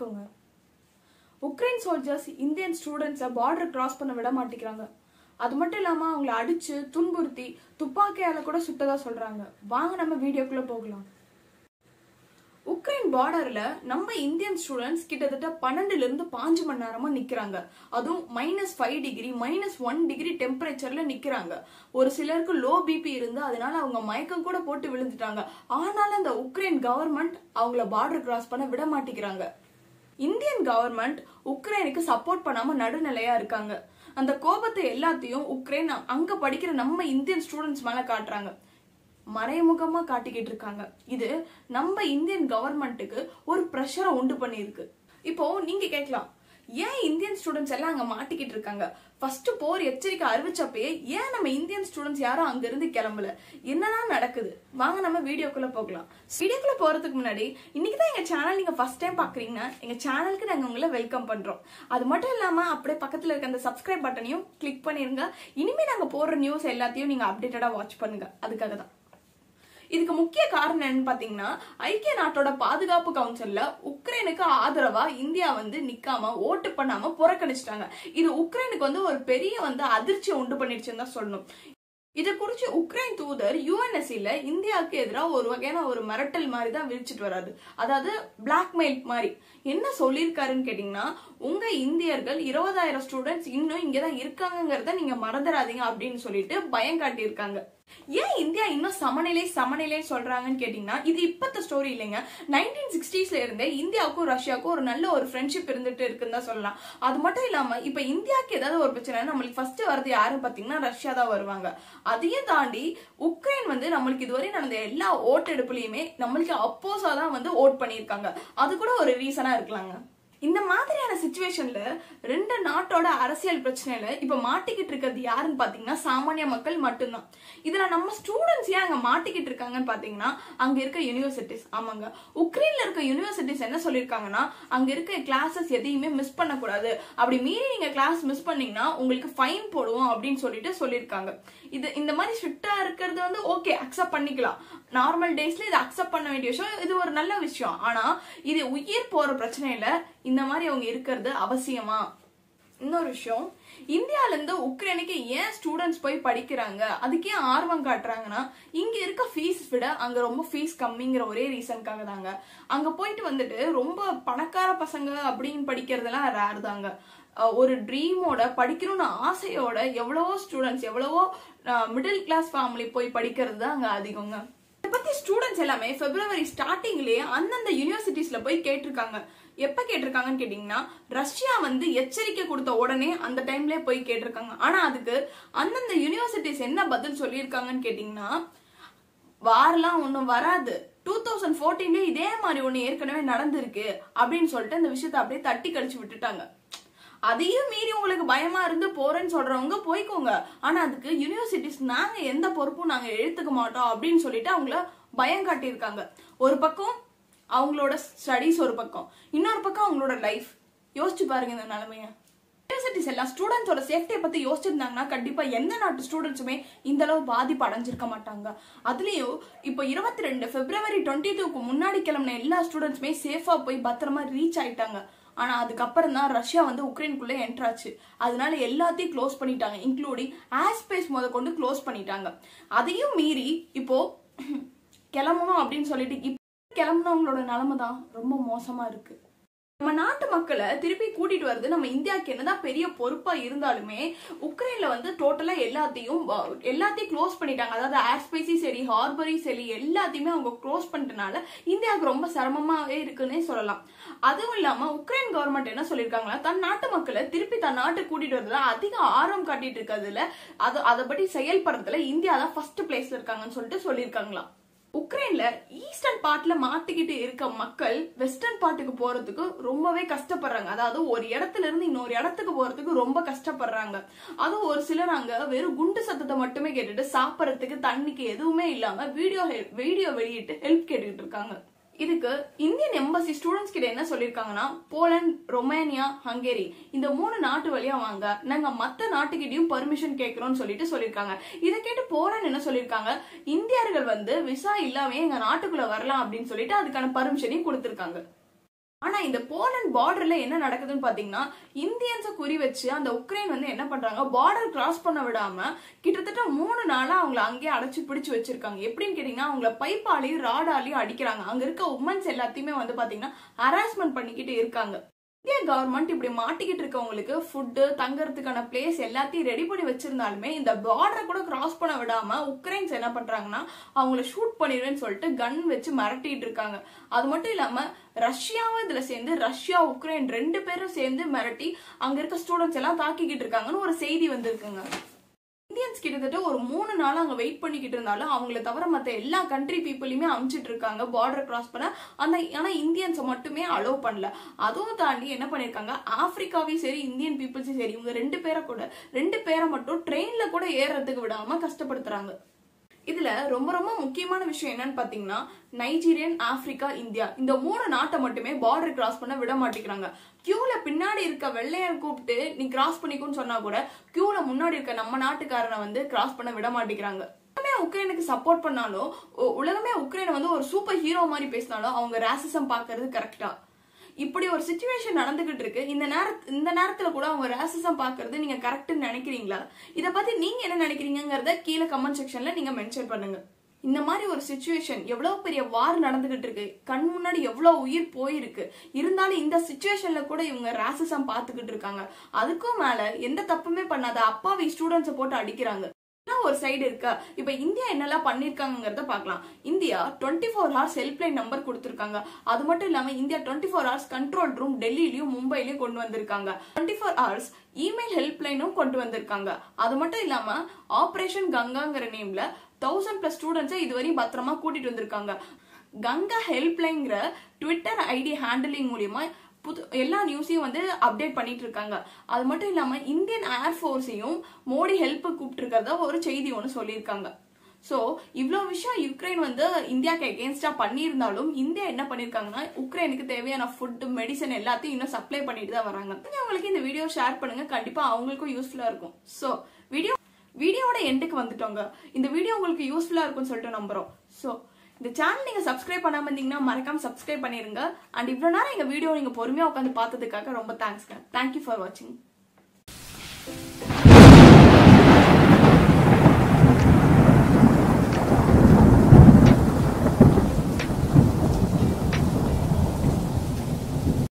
போய்க்கோங்க Ukraine soldiers Indian ஸ்டூடெண்ட்ஸை border cross பண்ண விட மாட்டேங்கிறாங்க அது மட்டும் இல்லாம அவங்கள அடிச்சு துன்புறுத்தி துப்பாக்கியால கூட சுட்டதா சொல்றாங்க வாங்க நம்ம வீடியோக்குள்ள போகலாம் உக்ரைன் பார்டர்ல நம்ம இந்தியன் ஸ்டூடெண்ட்ஸ் கிட்டத்தட்ட பன்னெண்டுல இருந்து பாஞ்சு மணி நேரமா நிக்கிறாங்க அதுவும் minus five degree minus one degree டெம்பரேச்சர்ல நிக்கிறாங்க ஒரு சிலருக்கு லோ பிபி இருந்து அதனால அவங்க மயக்கம் கூட போட்டு விழுந்துட்டாங்க ஆனாலும் அந்த உக்ரைன் கவர்மெண்ட் அவங்கள பார்டர் கிராஸ் பண்ண விட மாட்டேங்கிறாங்க இந்தியன் கவர்மெண்ட் உக்ரைனுக்கு சப்போர்ட் பண்ணாம நடுநிலையா இருக்காங்க அந்த கோபத்தை எல்லாத்தையும் உக்ரைன் அங்க படிக்கிற நம்ம இந்தியன் ஸ்டூடெண்ட்ஸ் மேல காட்டுறாங்க மறைமுகமா காட்டிக்கிட்டு இருக்காங்க இது நம்ம இந்தியன் கவர்மெண்ட்டுக்கு ஒரு ப்ரெஷரை உண்டு பண்ணியிருக்கு இப்போ நீங்க கேட்கலாம் ஏன் இந்தியன் ஸ்டூடெண்ட்ஸ் எல்லாம் அங்க மாட்டிக்கிட்டு இருக்காங்க ஃபர்ஸ்ட் போர் எச்சரிக்கை அறிவிச்சப்பயே ஏன் நம்ம இந்தியன் ஸ்டூடெண்ட்ஸ் யாரும் அங்க இருந்து கிளம்பல என்னதான் நடக்குது வாங்க நம்ம வீடியோக்குள்ள போகலாம் வீடியோக்குள்ள போறதுக்கு முன்னாடி இன்னைக்கு தான் எங்க சேனல் நீங்க ஃபர்ஸ்ட் டைம் பாக்குறீங்கன்னா எங்க சேனலுக்கு நாங்க உங்களை வெல்கம் பண்றோம் அது மட்டும் இல்லாம அப்படியே பக்கத்துல இருக்க அந்த சப்ஸ்கிரைப் பட்டனையும் கிளிக் பண்ணிருங்க இனிமே நாங்க போடுற நியூஸ் எல்லாத்தையும் நீங்க அப்டேட்டடா வாட்ச் பண்ணுங்க அதுக்காக தான் இதுக்கு முக்கிய காரணம் என்னன்னு பாத்தீங்கன்னா ஐக்கிய நாட்டோட பாதுகாப்பு கவுன்சில்ல உக்ரைனுக்கு ஆதரவா இந்தியா வந்து நிக்காம ஓட்டு பண்ணாம புறக்கணிச்சிட்டாங்க இது உக்ரைனுக்கு வந்து ஒரு பெரிய வந்து அதிர்ச்சியை உண்டு பண்ணிடுச்சுன்னு தான் சொல்லணும் இதை குறிச்சு உக்ரைன் தூதர் யூஎன்எஸ்சில இந்தியாவுக்கு எதிராக ஒரு வகையான ஒரு மிரட்டல் மாதிரி தான் விரிச்சிட்டு வராது அதாவது பிளாக்மெயில் மாதிரி என்ன சொல்லியிருக்காருன்னு கேட்டீங்கன்னா உங்க இந்தியர்கள் இருபதாயிரம் ஸ்டூடெண்ட்ஸ் இன்னும் இங்கதான் இருக்காங்கிறத நீங்க மறந்துடாதீங்க அப்படின்னு சொல்லிட்டு பயம் காட்டியிருக்காங்க ஏன் இந்தியா இன்னும் சமநிலை சமநிலை சொல்றாங்கன்னு கேட்டீங்கன்னா இது இப்பத்த ஸ்டோரி இல்லைங்க நைன்டீன் சிக்ஸ்டீஸ்ல இருந்தே இந்தியாவுக்கும் ரஷ்யாவுக்கும் ஒரு நல்ல ஒரு ஃப்ரெண்ட்ஷிப் இருந்துட்டு இருக்குன்னு தான் சொல்லலாம் அது மட்டும் இல்லாம இப்ப இந்தியாவுக்கு ஏதாவது ஒரு பிரச்சனை நம்மளுக்கு ஃபர்ஸ்ட் வரது யாருன்னு பாத்தீங்கன்னா ரஷ்யா தான் வருவாங்க அதையும் தாண்டி உக்ரைன் வந்து நம்மளுக்கு இதுவரை நடந்த எல்லா ஓட்டெடுப்புலயுமே நம்மளுக்கு அப்போஸா தான் வந்து ஓட் பண்ணியிருக்காங்க அது கூட ஒரு ரீசனா இருக்கலாங்க இந்த மாதிரியான சுச்சுவேஷன்ல ரெண்டு நாட்டோட அரசியல் பிரச்சனையில இப்ப மாட்டிக்கிட்டு இருக்கிறது யாருன்னு பாத்தீங்கன்னா சாமானிய மக்கள் மட்டும்தான் இதுல நம்ம ஸ்டூடெண்ட்ஸ் ஏன் அங்க மாட்டிக்கிட்டு இருக்காங்கன்னு பாத்தீங்கன்னா அங்க இருக்க யூனிவர்சிட்டிஸ் ஆமாங்க உக்ரைன்ல இருக்க யூனிவர்சிட்டிஸ் என்ன சொல்லிருக்காங்கன்னா அங்க இருக்க கிளாஸஸ் எதையுமே மிஸ் பண்ணக்கூடாது அப்படி மீறி நீங்க கிளாஸ் மிஸ் பண்ணீங்கன்னா உங்களுக்கு ஃபைன் போடுவோம் அப்படின்னு சொல்லிட்டு சொல்லியிருக்காங்க இது இந்த மாதிரி ஸ்ட்ரிக்டா இருக்கிறது வந்து ஓகே அக்செப்ட் பண்ணிக்கலாம் நார்மல் டேஸ்ல இதை அக்செப்ட் பண்ண வேண்டிய விஷயம் இது ஒரு நல்ல விஷயம் ஆனா இது உயிர் போற பிரச்சனையில இந்த மாதிரி அவங்க இருக்கிறது அவசியமா இன்னொரு விஷயம் இந்தியால இருந்து உக்ரைனுக்கு ஏன் ஸ்டூடெண்ட்ஸ் போய் படிக்கிறாங்க அதுக்கு ஏன் ஆர்வம் காட்டுறாங்கன்னா இங்க இருக்க ஃபீஸ் விட அங்க ரொம்ப ஃபீஸ் கம்மிங்கிற ஒரே ரீசனுக்காக தாங்க அங்க போயிட்டு வந்துட்டு ரொம்ப பணக்கார பசங்க அப்படின்னு படிக்கிறதெல்லாம் ரேர் தாங்க அஹ் ஒரு ட்ரீமோட படிக்கணும்னு ஆசையோட எவ்வளவோ ஸ்டூடெண்ட்ஸ் எவ்வளவோ மிடில் கிளாஸ் ஃபேமிலி போய் படிக்கிறது தான் அங்க அதிகங்க இதை பத்தி ஸ்டூடெண்ட்ஸ் எல்லாமே பிப்ரவரி ஸ்டார்டிங்லயே அந்தந்த யூனிவர்சிட்டிஸ்ல போய் கேட்டிருக்காங்க எப்ப கேட்டிருக்காங்கன்னு கேட்டீங்கன்னா ரஷ்யா வந்து எச்சரிக்கை கொடுத்த உடனே அந்த டைம்லயே போய் கேட்டிருக்காங்க ஆனா அதுக்கு அந்தந்த யூனிவர்சிட்டிஸ் என்ன பதில் சொல்லியிருக்காங்கன்னு கேட்டீங்கன்னா வாரெல்லாம் ஒன்றும் வராது டூ தௌசண்ட் ஃபோர்டீன்ல இதே மாதிரி ஒன்று ஏற்கனவே நடந்திருக்கு அப்படின்னு சொல்லிட்டு அந்த விஷயத்தை அப்படியே தட்டி கழிச்சு விட்டுட்டாங்க அதையும் மீறி உங்களுக்கு பயமா இருந்து போறேன்னு சொல்றவங்க போய்க்கோங்க ஆனா அதுக்கு யூனிவர்சிட்டிஸ் நாங்க எந்த பொறுப்பும் நாங்க எடுத்துக்க மாட்டோம் அப்படின்னு சொல்லிட்டு அவங்கள பயம் காட்டியிருக்காங்க ஒரு பக்கம் அவங்களோட ஸ்டடீஸ் ஒரு பக்கம் இன்னொரு பக்கம் அவங்களோட லைஃப் யோசிச்சு பாருங்க இந்த நிலைமைய யூனிவர்சிட்டிஸ் எல்லாம் ஸ்டூடெண்ட்ஸோட சேஃப்டியை பத்தி யோசிச்சிருந்தாங்கன்னா கண்டிப்பா எந்த நாட்டு ஸ்டூடெண்ட்ஸுமே இந்த அளவு பாதிப்பு அடைஞ்சிருக்க மாட்டாங்க அதுலயும் இப்போ இருபத்தி ரெண்டு பிப்ரவரி டுவெண்ட்டி டூக்கு முன்னாடி கிளம்பின எல்லா ஸ்டூடெண்ட்ஸுமே சேஃபா போய் பத்திரமா ரீச் ஆயிட்டாங்க ஆனா அதுக்கப்புறம் தான் ரஷ்யா வந்து உக்ரைனுக்குள்ள என்ட்ரு ஆச்சு அதனால எல்லாத்தையும் க்ளோஸ் பண்ணிட்டாங்க இன்க்ளூடிங் ஆஸ்பேஸ் முத கொண்டு க்ளோஸ் பண்ணிட்டாங்க அதையும் மீறி இப்போ கிளம்பணும் அப்படின்னு சொல்லிட்டு இப்போ கிளம்புனவங்களோட நிலைமை தான் ரொம்ப மோசமா இருக்கு நம்ம நாட்டு மக்களை திருப்பி கூட்டிட்டு வருது நம்ம இந்தியாவுக்கு என்னதான் பெரிய பொறுப்பா இருந்தாலுமே உக்ரைன்ல வந்து டோட்டலா எல்லாத்தையும் வ- எல்லாத்தையும் க்ளோஸ் பண்ணிட்டாங்க அதாவது ஏர் ஸ்பேஸும் சரி ஹார்பரையும் சரி எல்லாத்தையுமே அவங்க க்ளோஸ் பண்ணிட்டனால இந்தியாவுக்கு ரொம்ப சிரமமாவே இருக்குன்னே சொல்லலாம் அதுவும் இல்லாம உக்ரைன் கவர்மெண்ட் என்ன சொல்லியிருக்காங்களா தன் நாட்டு மக்களை திருப்பி தன் நாட்டுக்கு கூட்டிட்டு வரதுல அதிக ஆர்வம் காட்டிட்டு இருக்கிறதுல அது அதை படி செயல்படுறதுல இந்தியா தான் ஃபர்ஸ்ட் பிளேஸ்ல இருக்காங்கன்னு சொல்லிட்டு சொல்லியிருக்காங்களாம் உக்ரைன்ல ஈஸ்டர்ன் பார்ட்ல மாட்டிக்கிட்டு இருக்க மக்கள் வெஸ்டர்ன் பார்ட்டுக்கு போறதுக்கு ரொம்பவே கஷ்டப்படுறாங்க அதாவது ஒரு இடத்துல இருந்து இன்னொரு இடத்துக்கு போறதுக்கு ரொம்ப கஷ்டப்படுறாங்க அதுவும் ஒரு சிலர் அங்க வெறும் குண்டு சத்தத்தை மட்டுமே கேட்டுட்டு சாப்பிடறதுக்கு தண்ணிக்கு எதுவுமே இல்லாம வீடியோ வீடியோ வெளியிட்டு ஹெல்ப் கேட்டுக்கிட்டு இருக்காங்க இதுக்கு இந்தியன் எம்பசி ஸ்டூடெண்ட்ஸ் கிட்ட என்ன சொல்லிருக்காங்கன்னா போலண்ட் ரொமேனியா ஹங்கேரி இந்த மூணு நாட்டு வழியா வாங்க நாங்க மத்த நாட்டுக்கிட்டயும் பர்மிஷன் கேட்கிறோம்னு சொல்லிட்டு சொல்லிருக்காங்க இதை கேட்டு போலண்ட் என்ன சொல்லிருக்காங்க இந்தியர்கள் வந்து விசா இல்லாம எங்க நாட்டுக்குள்ள வரலாம் அப்படின்னு சொல்லிட்டு அதுக்கான பர்மிஷனையும் கொடுத்திருக்காங்க ஆனா இந்த போலண்ட் பார்டர்ல என்ன நடக்குதுன்னு பாத்தீங்கன்னா இந்தியன்ஸை குறி வச்சு அந்த உக்ரைன் வந்து என்ன பண்றாங்க பார்டர் கிராஸ் பண்ண விடாம கிட்டத்தட்ட மூணு நாளா அவங்கள அங்கேயே அடைச்சு பிடிச்சு வச்சிருக்காங்க எப்படின்னு கேட்டீங்கன்னா அவங்கள பைப்பாலையும் ராடாலையும் அடிக்கிறாங்க அங்க இருக்க உமன்ஸ் எல்லாத்தையுமே வந்து பாத்தீங்கன்னா ஹராஸ்மெண்ட் பண்ணிக்கிட்டு இருக்காங்க இந்திய கவர்மெண்ட் இப்படி மாட்டிக்கிட்டு இருக்கவங்களுக்கு ஃபுட்டு தங்கறதுக்கான பிளேஸ் எல்லாத்தையும் ரெடி பண்ணி வச்சிருந்தாலுமே இந்த பார்டரை கூட கிராஸ் பண்ண விடாம உக்ரைன்ஸ் என்ன பண்றாங்கன்னா அவங்கள ஷூட் பண்ணிடுவேன்னு சொல்லிட்டு கன் வச்சு மிரட்டிட்டு இருக்காங்க அது மட்டும் இல்லாம ரஷ்யாவும் இதுல சேர்ந்து ரஷ்யா உக்ரைன் ரெண்டு பேரும் சேர்ந்து மிரட்டி அங்க இருக்க ஸ்டூடெண்ட்ஸ் எல்லாம் தாக்கிக்கிட்டு இருக்காங்கன்னு ஒரு செய்தி வந்திருக்குங்க இந்தியன்ஸ் கிட்டத்தட்ட ஒரு மூணு நாள் அங்க வெயிட் பண்ணிக்கிட்டு இருந்தாலும் அவங்கள தவிர மத்த எல்லா கண்ட்ரி பீப்புளையுமே அமுச்சிட்டு இருக்காங்க பார்டர் கிராஸ் பண்ண அந்த ஆனா இந்தியன்ஸை மட்டுமே அலோவ் பண்ணல அதுவும் தாண்டி என்ன பண்ணிருக்காங்க ஆப்பிரிக்காவையும் சரி இந்தியன் பீப்புள்ஸும் சரி இவங்க ரெண்டு பேரை கூட ரெண்டு பேரை மட்டும் ட்ரெயின்ல கூட ஏறுறதுக்கு விடாம கஷ்டப்படுத்துறாங்க இதுல ரொம்ப ரொம்ப முக்கியமான விஷயம் என்னன்னு பாத்தீங்கன்னா நைஜீரியன் ஆப்பிரிக்கா இந்தியா இந்த மூணு நாட்டை மட்டுமே பார்டர் கிராஸ் பண்ண விட மாட்டேங்கிறாங்க கியூல பின்னாடி இருக்க வெள்ளையன் கூப்பிட்டு நீ கிராஸ் பண்ணிக்கோன்னு சொன்னா கூட கியூல முன்னாடி இருக்க நம்ம நாட்டுக்காரனை வந்து கிராஸ் பண்ண விட மாட்டேங்கிறாங்க உலகமே உக்ரைனுக்கு சப்போர்ட் பண்ணாலும் உ- உலகமே உக்ரைனை வந்து ஒரு சூப்பர் ஹீரோ மாதிரி பேசினாலும் அவங்க ரேசிசம் பாக்குறது கரெக்டா இப்படி ஒரு சுச்சுவேஷன் நடந்துகிட்டு இருக்கு இந்த நேர இந்த நேரத்துல கூட அவங்க ரேசிசம் பாக்குறது நீங்க கரெக்ட்னு நினைக்கிறீங்களா இத பத்தி நீங்க என்ன நினைக்கிறீங்கங்கறத கீழே கமெண்ட் செக்ஷன்ல நீங்க மென்ஷன் பண்ணுங்க இந்த மாதிரி ஒரு சுச்சுவேஷன் எவ்வளவு பெரிய வார் நடந்துகிட்டு இருக்கு கண் முன்னாடி எவ்வளவு உயிர் போயிருக்கு இருந்தாலும் இந்த சுச்சுவேஷன்ல கூட இவங்க ராசிசம் பாத்துக்கிட்டு இருக்காங்க அதுக்கும் மேல எந்த தப்புமே பண்ணாத அப்பாவி ஸ்டூடெண்ட்ஸை போட்டு அடிக்கிறாங்க இதெல்லாம் ஒரு சைடு இருக்கா இப்ப இந்தியா என்னெல்லாம் பண்ணிருக்காங்கிறத பார்க்கலாம் India twenty four hours helpline number கொடுத்துருக்காங்க அது மட்டும் இல்லாம India twenty four hours control room டெல்லியிலயும் மும்பைலயும் கொண்டு வந்திருக்காங்க டுவெண்ட்டி ஃபோர் ஹவர்ஸ் இமெயில் ஹெல்ப்லைனும் கொண்டு வந்திருக்காங்க அது மட்டும் இல்லாம ஆபரேஷன் கங்காங்கிற நேம்ல தௌசண்ட் பிளஸ் ஸ்டூடெண்ட்ஸை இதுவரையும் பத்திரமா கூட்டிட்டு வந்திருக்காங்க கங்கா ஹெல்ப்லைன்ங்கிற ட்விட்டர் ஐடி ஹேண்டிலிங் மூலியமா புது எல்லா நியூஸையும் வந்து அப்டேட் பண்ணிட்டு இருக்காங்க அது மட்டும் இல்லாம இந்தியன் ஏர்ஃபோர்ஸையும் மோடி ஹெல்ப் கூப்பிட்டு இருக்கிறதா ஒரு செய்தி ஒன்று சொல்லியிருக்காங்க ஸோ இவ்வளோ விஷயம் யுக்ரைன் வந்து இந்தியாவுக்கு எகேன்ஸ்டா பண்ணியிருந்தாலும் இந்தியா என்ன பண்ணியிருக்காங்கன்னா உக்ரைனுக்கு தேவையான ஃபுட் மெடிசன் எல்லாத்தையும் இன்னும் சப்ளை பண்ணிட்டு தான் வராங்க உங்களுக்கு இந்த வீடியோ ஷேர் பண்ணுங்க கண்டிப்பா அவங்களுக்கும் யூஸ்ஃபுல்லா இருக்கும் ஸோ வீடியோ வீடியோவோட எண்டுக்கு வந்துட்டோங்க இந்த வீடியோ உங்களுக்கு யூஸ்ஃபுல்லா இருக்கும்னு சொல்லிட்டு நம்புறோம் ஸோ இந்த சேனல் நீங்க சப்ஸ்கிரைப் பண்ணாம இருந்தீங்கன்னா மறக்காம சப்ஸ்கிரைப் பண்ணிருங்க அண்ட் இவ்வளவு நேரம் எங்க வீடியோ நீங்க பொறுமையா உட்காந்து பார்த்ததுக்காக ரொம்ப தேங்க்ஸ்ங்க தேங்க்யூ ஃபார் வாட்சிங்